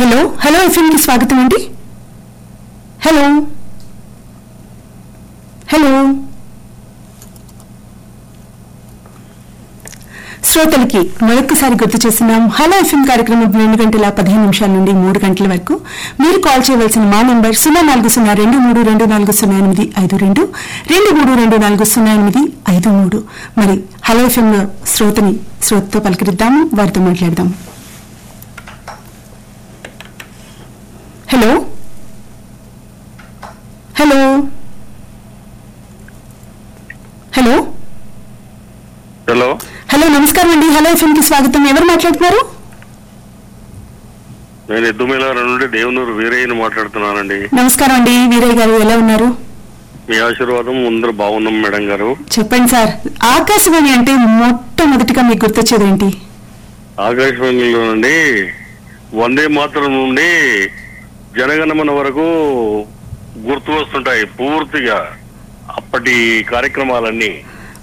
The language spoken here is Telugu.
హలో హలో ఎఫ్ఎంకి స్వాగతం అండి హలో హలో శ్రోతలకి మరొకసారి గుర్తు చేస్తున్నాం హలో ఎఫ్ఎం కార్యక్రమం రెండు గంటల పదిహేను నిమిషాల నుండి మూడు గంటల వరకు మీరు కాల్ చేయవలసిన మా నంబర్ సున్నా నాలుగు సున్నా రెండు మూడు రెండు నాలుగు సున్నా ఎనిమిది ఐదు రెండు రెండు మూడు రెండు నాలుగు సున్నా ఎనిమిది ఐదు మూడు మరి హలో ఎఫ్ఎం శ్రోతని శ్రోతతో పలకరిద్దాము వారితో మాట్లాడదాం hello hello hello hello hello నమస్కారం అండి హలో ఎఫ్ఎం కి స్వాగతం ఎవరు మాట్లాడుతున్నారు నేను ఎద్దుమేలార నుండి దేవనూరు వీరయ్యని మాట్లాడుతున్నానండి నమస్కారం అండి వీరయ్య గారు ఎలా ఉన్నారు మీ ఆశీర్వాదం అందరూ బాగున్నాం మేడం గారు చెప్పండి సార్ ఆకాశవాణి అంటే మొట్టమొదటిగా మీకు గుర్తొచ్చేది ఏంటి ఆకాశవాణిలో నుండి వందే మాత్రం నుండి జనగణమన వరకు గుర్తు వస్తుంటాయి పూర్తిగా అప్పటి కార్యక్రమాలన్నీ